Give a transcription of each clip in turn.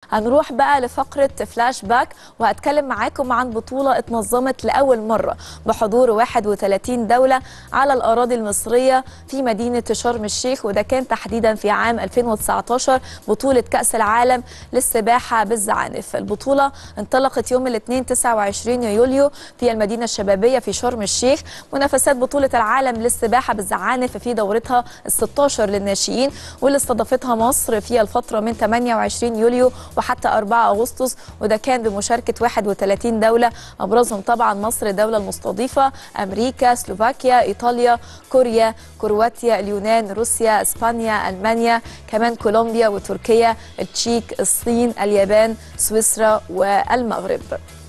هنروح بقى لفقرة فلاش باك وهتكلم معاكم عن بطولة اتنظمت لأول مرة بحضور 31 دولة على الأراضي المصرية في مدينة شرم الشيخ وده كان تحديدا في عام 2019 بطولة كأس العالم للسباحة بالزعانف البطولة انطلقت يوم الاثنين 29 يوليو في المدينة الشبابية في شرم الشيخ منافسات بطولة العالم للسباحة بالزعانف في دورتها ال 16 للناشئين واللي استضافتها مصر في الفترة من 28 يوليو وحتى 4 أغسطس وده كان بمشاركة 31 دولة أبرزهم طبعا مصر الدولة المستضيفة أمريكا سلوفاكيا إيطاليا كوريا كرواتيا اليونان روسيا إسبانيا ألمانيا كمان كولومبيا وتركيا التشيك الصين اليابان سويسرا والمغرب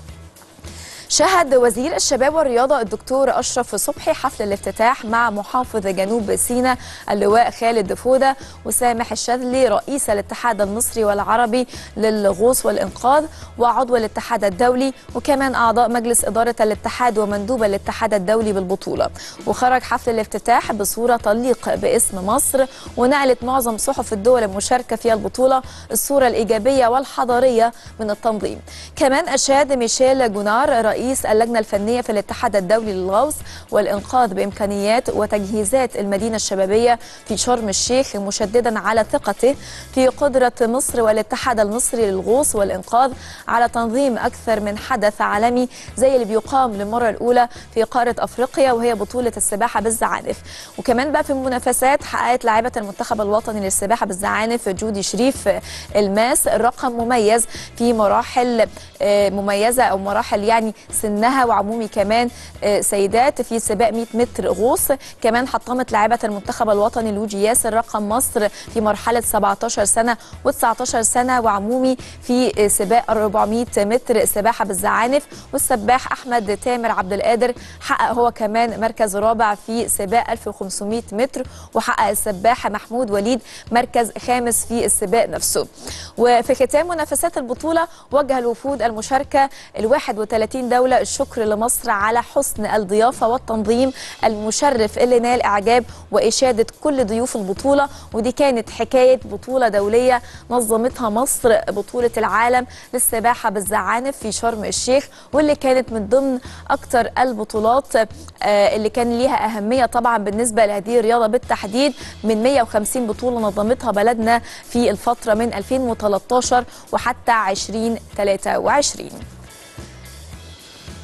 شهد وزير الشباب والرياضة الدكتور أشرف صبحي حفل الافتتاح مع محافظ جنوب سيناء اللواء خالد فودة وسامح الشاذلي رئيس الاتحاد المصري والعربي للغوص والإنقاذ وعضو الاتحاد الدولي وكمان أعضاء مجلس إدارة الاتحاد ومندوب الاتحاد الدولي بالبطولة وخرج حفل الافتتاح بصورة تليق باسم مصر ونقلت معظم صحف الدول المشاركة في البطولة الصورة الإيجابية والحضارية من التنظيم كمان أشاد ميشيل جونار رئيس رئيس اللجنة الفنية في الاتحاد الدولي للغوص والإنقاذ بإمكانيات وتجهيزات المدينة الشبابية في شرم الشيخ مشددا على ثقته في قدرة مصر والاتحاد المصري للغوص والإنقاذ على تنظيم أكثر من حدث عالمي زي اللي بيقام للمرة الأولى في قارة أفريقيا وهي بطولة السباحة بالزعانف وكمان بقى في المنافسات حققت لاعبة المنتخب الوطني للسباحة بالزعانف جودي شريف الماس رقم مميز في مراحل مميزة أو مراحل يعني سنها وعمومي كمان سيدات في سباق 100 متر غوص كمان حطمت لاعبة المنتخب الوطني لوجي ياسر رقم مصر في مرحلة 17 سنة و19 سنة وعمومي في سباق 400 متر سباحة بالزعانف والسباح أحمد تامر عبد القادر حقق هو كمان مركز رابع في سباق 1500 متر وحقق السباح محمود وليد مركز خامس في السباق نفسه وفي ختام منافسات البطولة وجه الوفود المشاركة ال 31 دولة الشكر لمصر على حسن الضيافة والتنظيم المشرف اللي نال إعجاب وإشادة كل ضيوف البطولة ودي كانت حكاية بطولة دولية نظمتها مصر بطولة العالم للسباحة بالزعانف في شرم الشيخ واللي كانت من ضمن أكثر البطولات اللي كان ليها أهمية طبعا بالنسبة لهذه الرياضة بالتحديد من 150 بطولة نظمتها بلدنا في الفترة من 2013 وحتى 2023